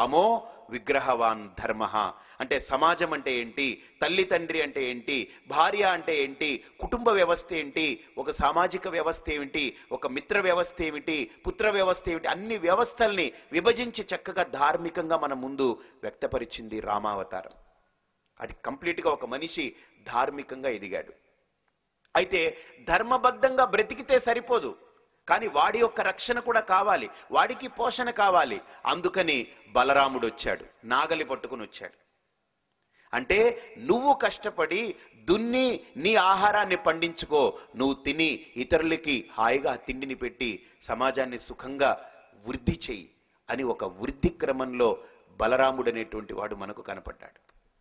రామో విగ్రహవాన్ ధర్మ అంటే సమాజం అంటే ఏంటి తల్లి తండ్రి అంటే ఏంటి భార్య అంటే ఏంటి కుటుంబ వ్యవస్థ ఏంటి ఒక సామాజిక వ్యవస్థ ఏమిటి ఒక మిత్ర వ్యవస్థ ఏమిటి పుత్ర వ్యవస్థ ఏమిటి అన్ని వ్యవస్థల్ని విభజించి చక్కగా ధార్మికంగా మన ముందు వ్యక్తపరిచింది రామావతారం అది కంప్లీట్గా ఒక మనిషి ధార్మికంగా ఎదిగాడు అయితే ధర్మబద్ధంగా బ్రతికితే సరిపోదు కానీ వాడి యొక్క రక్షణ కూడా కావాలి వాడికి పోషణ కావాలి అందుకని బలరాముడు వచ్చాడు నాగలి పట్టుకుని వచ్చాడు అంటే నువ్వు కష్టపడి దున్ని నీ ఆహారాన్ని పండించుకో నువ్వు తిని ఇతరులకి హాయిగా తిండిని పెట్టి సమాజాన్ని సుఖంగా వృద్ధి చెయ్యి అని ఒక వృద్ధి క్రమంలో బలరాముడు అనేటువంటి వాడు మనకు కనపడ్డాడు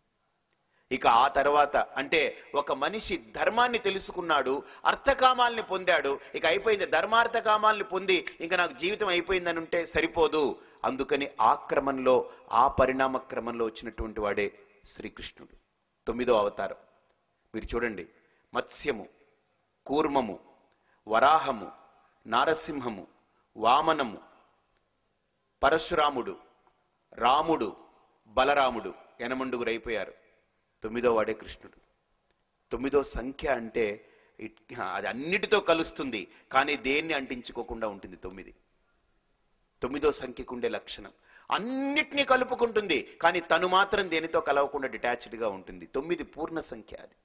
ఇక ఆ తర్వాత అంటే ఒక మనిషి ధర్మాన్ని తెలుసుకున్నాడు అర్థకామాల్ని పొందాడు ఇక అయిపోయింది ధర్మార్థ కామాల్ని పొంది ఇంకా నాకు జీవితం అయిపోయిందని ఉంటే సరిపోదు అందుకని ఆ క్రమంలో ఆ పరిణామ క్రమంలో వచ్చినటువంటి వాడే శ్రీకృష్ణుడు తొమ్మిదో అవతారం మీరు చూడండి మత్స్యము కూర్మము వరాహము నారసింహము వామనము పరశురాముడు రాముడు బలరాముడు ఎనమండుగురు అయిపోయారు తొమ్మిదో వాడే కృష్ణుడు తొమ్మిదో సంఖ్య అంటే ఇట్- అది అన్నిటితో కలుస్తుంది కానీ దేన్ని అంటించుకోకుండా ఉంటుంది తొమ్మిది తొమ్మిదో సంఖ్యకు ఉండే లక్షణం అన్నిటినీ కలుపుకుంటుంది కానీ తను మాత్రం దేనితో కలవకుండా డిటాచ్డ్గా ఉంటుంది తొమ్మిది పూర్ణ సంఖ్య అది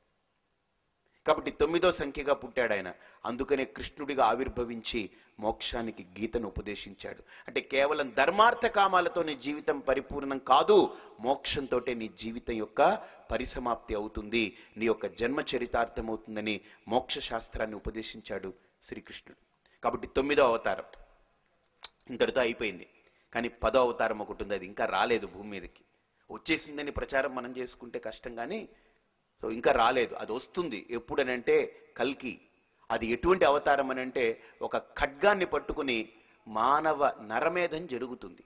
కాబట్టి తొమ్మిదో సంఖ్యగా పుట్టాడు ఆయన అందుకనే కృష్ణుడిగా ఆవిర్భవించి మోక్షానికి గీతను ఉపదేశించాడు అంటే కేవలం ధర్మార్థ కామాలతో నీ జీవితం పరిపూర్ణం కాదు మోక్షంతో నీ జీవితం యొక్క పరిసమాప్తి అవుతుంది నీ యొక్క జన్మ చరితార్థం అవుతుందని మోక్ష శాస్త్రాన్ని ఉపదేశించాడు శ్రీకృష్ణుడు కాబట్టి తొమ్మిదో అవతారం ఇంతటితో అయిపోయింది కానీ పదో అవతారం ఒకటి ఉంది అది ఇంకా రాలేదు భూమి మీదకి వచ్చేసిందని ప్రచారం మనం చేసుకుంటే కష్టం కానీ సో ఇంకా రాలేదు అది వస్తుంది ఎప్పుడనంటే కల్కి అది ఎటువంటి అవతారం అని అంటే ఒక ఖడ్గాన్ని పట్టుకుని మానవ నరమేధం జరుగుతుంది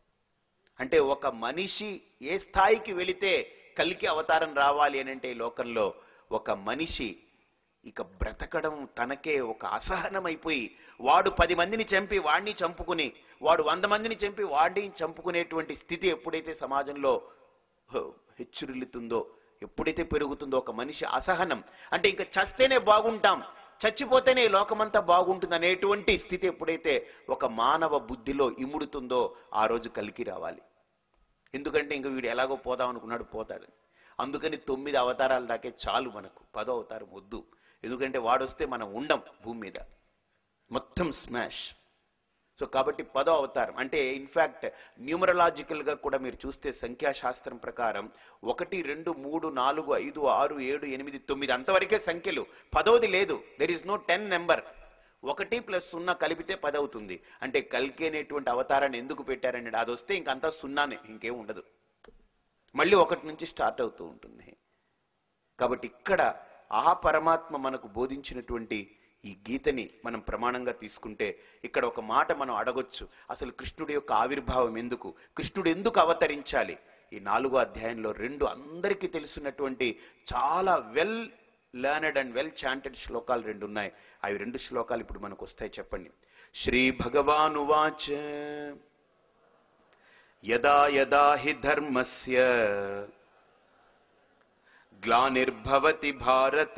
అంటే ఒక మనిషి ఏ స్థాయికి వెళితే కలికి అవతారం రావాలి అని అంటే ఈ లోకంలో ఒక మనిషి ఇక బ్రతకడం తనకే ఒక అసహనం అయిపోయి వాడు పది మందిని చంపి వాడిని చంపుకుని వాడు వంద మందిని చంపి వాడిని చంపుకునేటువంటి స్థితి ఎప్పుడైతే సమాజంలో హ, హెచ్చురిల్లుతుందో ఎప్పుడైతే పెరుగుతుందో ఒక మనిషి అసహనం అంటే ఇంకా చస్తేనే బాగుంటాం చచ్చిపోతేనే ఈ లోకమంతా బాగుంటుంది అనేటువంటి స్థితి ఎప్పుడైతే ఒక మానవ బుద్ధిలో ఇముడుతుందో ఆ రోజు కలికి రావాలి ఎందుకంటే ఇంక వీడు ఎలాగో పోదాం అనుకున్నాడు పోతాడు అందుకని తొమ్మిది అవతారాల దాకే చాలు మనకు పదో అవతారం వద్దు ఎందుకంటే వాడొస్తే మనం ఉండం భూమి మీద మొత్తం స్మాష్ సో కాబట్టి పదో అవతారం అంటే ఇన్ఫ్యాక్ట్ న్యూమరలాజికల్గా కూడా మీరు చూస్తే సంఖ్యాశాస్త్రం ప్రకారం ఒకటి రెండు మూడు నాలుగు ఐదు ఆరు ఏడు ఎనిమిది తొమ్మిది అంతవరకే సంఖ్యలు పదవది లేదు there is no ten number ఒకటి ప్లస్ సున్నా కలిపితే పది అవుతుంది అంటే కల్కి అనేటువంటి అవతారాన్ని ఎందుకు పెట్టారండి అది వస్తే ఇంకంతా సున్నానే ఇంకేం ఉండదు మళ్ళీ ఒకటి నుంచి స్టార్ట్ అవుతూ ఉంటుంది కాబట్టి ఇక్కడ ఆ పరమాత్మ మనకు బోధించినటువంటి ఈ గీతని మనం ప్రమాణంగా తీసుకుంటే ఇక్కడ ఒక మాట మనం అడగొచ్చు అసలు కృష్ణుడి యొక్క ఆవిర్భావం ఎందుకు కృష్ణుడు ఎందుకు అవతరించాలి ఈ నాలుగో అధ్యాయంలో రెండు అందరికీ తెలుసున్నటువంటి చాలా well learned and well chanted శ్లోకాలు రెండు ఉన్నాయి అవి రెండు శ్లోకాలు ఇప్పుడు మనకు వస్తాయి చెప్పండి శ్రీ భగవానువాచ యదా యదా హి ధర్మస్య గ్లానిర్భవతి భారత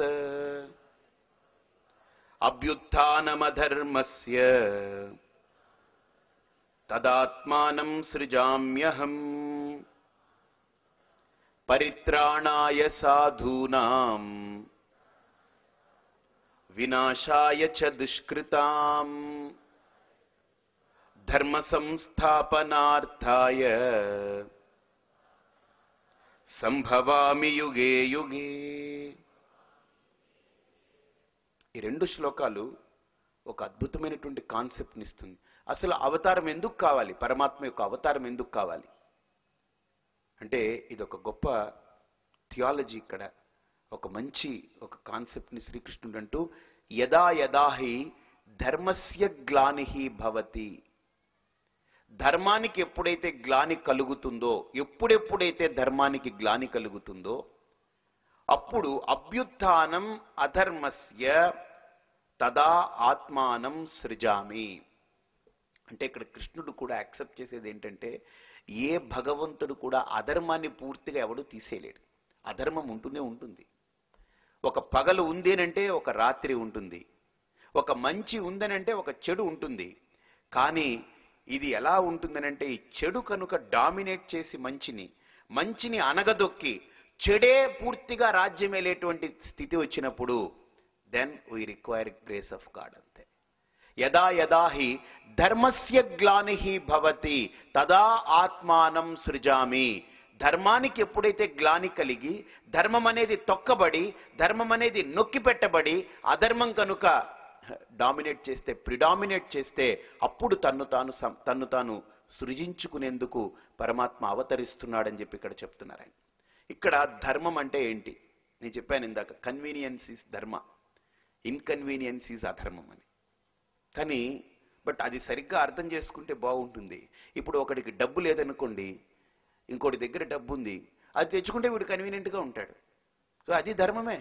అభ్యుత్నమధర్మస్య తదాత్మానం సృజామ్యహం పరిత్రాణాయ సాధూనాం వినాశాయ చ దుష్కృతాం ధర్మ సంస్థాపనార్థాయ సంభవామి యుగే యుగే ఈ రెండు శ్లోకాలు ఒక అద్భుతమైనటువంటి కాన్సెప్ట్ని ఇస్తుంది అసలు అవతారం ఎందుకు కావాలి పరమాత్మ యొక్క అవతారం ఎందుకు కావాలి అంటే ఇది ఒక గొప్ప థియాలజీ ఇక్కడ ఒక మంచి ఒక కాన్సెప్ట్ని శ్రీకృష్ణుడు అంటూ యదా యదాహి ధర్మస్య గ్లానిహి భవతి ధర్మానికి ఎప్పుడైతే గ్లాని కలుగుతుందో ఎప్పుడెప్పుడైతే ధర్మానికి గ్లాని కలుగుతుందో అప్పుడు అభ్యుత్థానం అధర్మస్య తదా ఆత్మానం సృజామి అంటే ఇక్కడ కృష్ణుడు కూడా యాక్సెప్ట్ చేసేది ఏంటంటే ఏ భగవంతుడు కూడా అధర్మాన్ని పూర్తిగా ఎవడు తీసేయలేడు అధర్మం ఉంటూనే ఉంటుంది ఒక పగలు ఉంది అంటే ఒక రాత్రి ఉంటుంది ఒక మంచి ఉందనంటే ఒక చెడు ఉంటుంది కానీ ఇది ఎలా ఉంటుందనంటే ఈ చెడు కనుక డామినేట్ చేసి మంచిని మంచిని అనగదొక్కి చెడే పూర్తిగా రాజ్యమేలేటువంటి స్థితి వచ్చినప్పుడు then we require grace of God అంతే యదా యదా హి ధర్మస్య గ్లాని భవతి తదా ఆత్మానం సృజామి ధర్మానికి ఎప్పుడైతే గ్లాని కలిగి ధర్మం అనేది తొక్కబడి ధర్మం అనేది నొక్కి పెట్టబడి అధర్మం కనుక డామినేట్ చేస్తే ప్రిడామినేట్ చేస్తే అప్పుడు తన్ను తాను సం- తన్ను తాను సృజించుకునేందుకు పరమాత్మ అవతరిస్తున్నాడని చెప్పి ఇక్కడ చెప్తున్నారు ఆయన ఇక్కడ ధర్మం అంటే ఏంటి నేను చెప్పాను ఇందాక convenience is dharma inconvenience is అధర్మం అని కానీ బట్ అది సరిగ్గా అర్థం చేసుకుంటే బాగుంటుంది ఇప్పుడు ఒకడికి డబ్బు లేదనుకోండి ఇంకోటి దగ్గర డబ్బు ఉంది అది తెచ్చుకుంటే వీడు కన్వీనియంట్గా ఉంటాడు సో అది ధర్మమే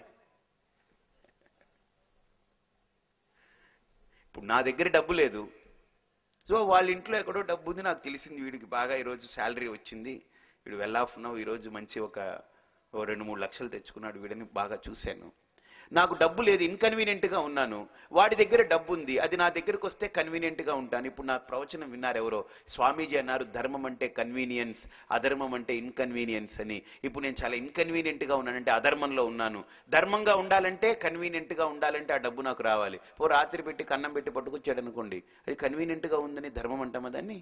ఇప్పుడు నా దగ్గర డబ్బు లేదు సో వాళ్ళ ఇంట్లో ఎక్కడో డబ్బు ఉంది నాకు తెలిసింది వీడికి బాగా ఈరోజు శాలరీ వచ్చింది వీడు వెల్ ఆఫ్ నౌ ఈరోజు మంచి ఒక ఓ రెండు మూడు లక్షలు తెచ్చుకున్నాడు వీడని బాగా చూశాను నాకు డబ్బు లేదు ఇన్కన్వీనియంట్గా ఉన్నాను వాడి దగ్గర డబ్బు ఉంది అది నా దగ్గరకు వస్తే కన్వీనియంట్గా ఉంటాను ఇప్పుడు నా ప్రవచనం విన్నారు ఎవరో స్వామీజీ అన్నారు ధర్మం అంటే కన్వీనియన్స్ అధర్మం అంటే ఇన్కన్వీనియన్స్ అని ఇప్పుడు నేను చాలా ఇన్కన్వీనియంట్గా ఉన్నానంటే అధర్మంలో ఉన్నాను ధర్మంగా ఉండాలంటే కన్వీనియంట్గా ఉండాలంటే ఆ డబ్బు నాకు రావాలి ఓ రాత్రి పెట్టి కన్నం పెట్టి పట్టుకొచ్చాడు అనుకోండి అది కన్వీనియంట్గా ఉందని ధర్మం అంటామా దాన్ని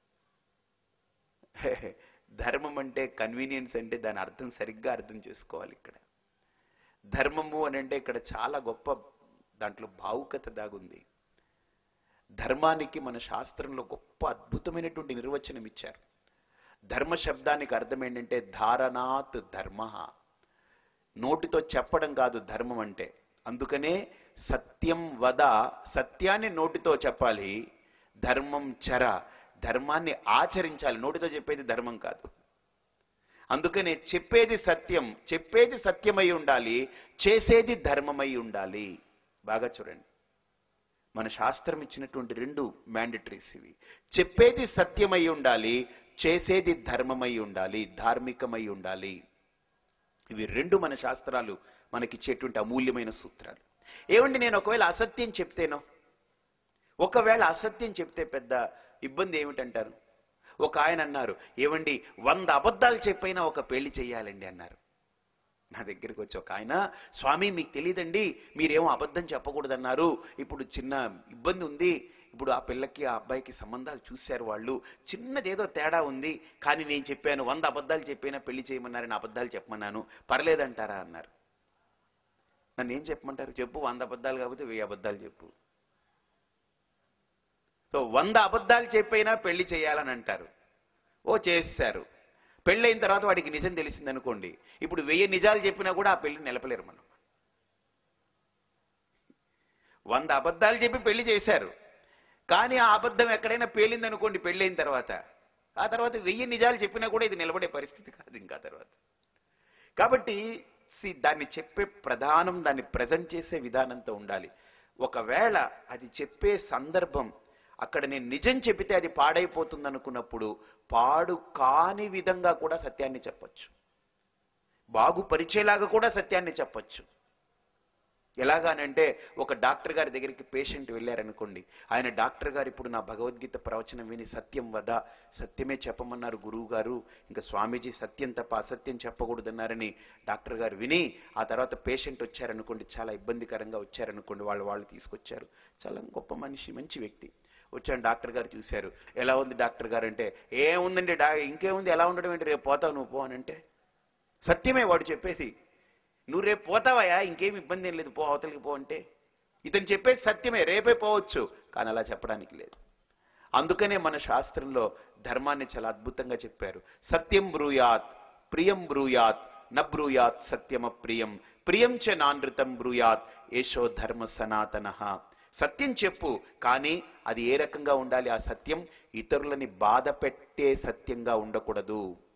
ధర్మం అంటే కన్వీనియన్స్ అంటే దాని అర్థం సరిగ్గా అర్థం చేసుకోవాలి ఇక్కడ ధర్మము అని అంటే ఇక్కడ చాలా గొప్ప దాంట్లో భావుకత దాగుంది ధర్మానికి మన శాస్త్రంలో గొప్ప అద్భుతమైనటువంటి నిర్వచనం ఇచ్చారు ధర్మ శబ్దానికి అర్థం ఏంటంటే ధారణాత్ ధర్మ నోటితో చెప్పడం కాదు ధర్మం అంటే అందుకనే సత్యం వద సత్యాన్ని నోటితో చెప్పాలి ధర్మం చర ధర్మాన్ని ఆచరించాలి నోటితో చెప్పేది ధర్మం కాదు అందుకనే చెప్పేది సత్యం చెప్పేది సత్యమై ఉండాలి చేసేది ధర్మమై ఉండాలి బాగా చూడండి మన శాస్త్రం ఇచ్చినటువంటి రెండు మ్యాండటరీస్ ఇవి చెప్పేది సత్యమై ఉండాలి చేసేది ధర్మమై ఉండాలి ధార్మికమై ఉండాలి ఇవి రెండు మన శాస్త్రాలు మనకిచ్చేటువంటి అమూల్యమైన సూత్రాలు ఏమండి నేను ఒకవేళ అసత్యం చెప్తేనో ఒకవేళ అసత్యం చెప్తే పెద్ద ఇబ్బంది ఏమిటంటారు ఒక ఆయన అన్నారు ఏమండి వంద అబద్ధాలు చెప్పైనా ఒక పెళ్లి చేయాలండి అన్నారు నా దగ్గరికి వచ్చి ఒక ఆయన స్వామి మీకు తెలియదండి మీరేమో అబద్ధం చెప్పకూడదన్నారు ఇప్పుడు చిన్న ఇబ్బంది ఉంది ఇప్పుడు ఆ పిల్లకి ఆ అబ్బాయికి సంబంధాలు చూశారు వాళ్ళు చిన్నదేదో తేడా ఉంది కానీ నేను చెప్పాను వంద అబద్ధాలు చెప్పైనా పెళ్లి చేయమన్నారని అబద్ధాలు చెప్పమన్నాను పర్లేదంటారా అన్నారు నన్ను ఏం చెప్పమంటారు చెప్పు వంద అబద్ధాలు కాకపోతే వెయ్యి అబద్ధాలు చెప్పు సో వంద అబద్ధాలు చెప్పైనా పెళ్లి చేయాలని అంటారు ఓ చేశారు పెళ్ళైన తర్వాత వాడికి నిజం తెలిసింది అనుకోండి ఇప్పుడు వెయ్యి నిజాలు చెప్పినా కూడా ఆ పెళ్లి నిలపలేరు మనం వంద అబద్ధాలు చెప్పి పెళ్లి చేశారు కానీ ఆ అబద్ధం ఎక్కడైనా పేలింది అనుకోండి పెళ్ళైన తర్వాత ఆ తర్వాత వెయ్యి నిజాలు చెప్పినా కూడా ఇది నిలబడే పరిస్థితి కాదు ఇంకా తర్వాత కాబట్టి see, దాన్ని చెప్పే ప్రధానం దాన్ని ప్రజెంట్ చేసే విధానంతో ఉండాలి ఒకవేళ అది చెప్పే సందర్భం అక్కడ నేను నిజం చెబితే అది పాడైపోతుంది అనుకున్నప్పుడు పాడు కాని విధంగా కూడా సత్యాన్ని చెప్పొచ్చు బాగుపరిచేలాగా కూడా సత్యాన్ని చెప్పొచ్చు ఎలాగానంటే ఒక డాక్టర్ గారి దగ్గరికి పేషెంట్ వెళ్ళారనుకోండి ఆయన డాక్టర్ గారు ఇప్పుడు నా భగవద్గీత ప్రవచనం విని సత్యం వద సత్యమే చెప్పమన్నారు గురువు గారు ఇంకా స్వామీజీ సత్యం తప్ప అసత్యం చెప్పకూడదన్నారని డాక్టర్ గారు విని ఆ తర్వాత పేషెంట్ వచ్చారనుకోండి చాలా ఇబ్బందికరంగా వచ్చారనుకోండి వాళ్ళు వాళ్ళు తీసుకొచ్చారు చాలా గొప్ప మనిషి మంచి వ్యక్తి వచ్చాను డాక్టర్ గారు చూశారు ఎలా ఉంది డాక్టర్ గారు అంటే ఏముందండి డా ఇంకేముంది ఎలా ఉండడం ఏంటి రేపు పోతావు నువ్వు పో అని అంటే సత్యమే వాడు చెప్పేది నువ్వు రేపు పోతావయ్యా ఇంకేం ఇబ్బంది ఏం లేదు పో అవతలికి పో అంటే ఇతను చెప్పేది సత్యమే రేపే పోవచ్చు కానీ అలా చెప్పడానికి లేదు అందుకనే మన శాస్త్రంలో ధర్మాన్ని చాలా అద్భుతంగా చెప్పారు సత్యం బ్రూయాత్ ప్రియం బ్రూయాత్ న బ్రూయాత్ సత్యమ ప్రియం ప్రియం చ నానృతం బ్రూయాత్ ఏషో ధర్మ సనాతన సత్యం చెప్పు కానీ అది ఏ రకంగా ఉండాలి ఆ సత్యం ఇతరులని బాధ పెట్టే సత్యంగా ఉండకూడదు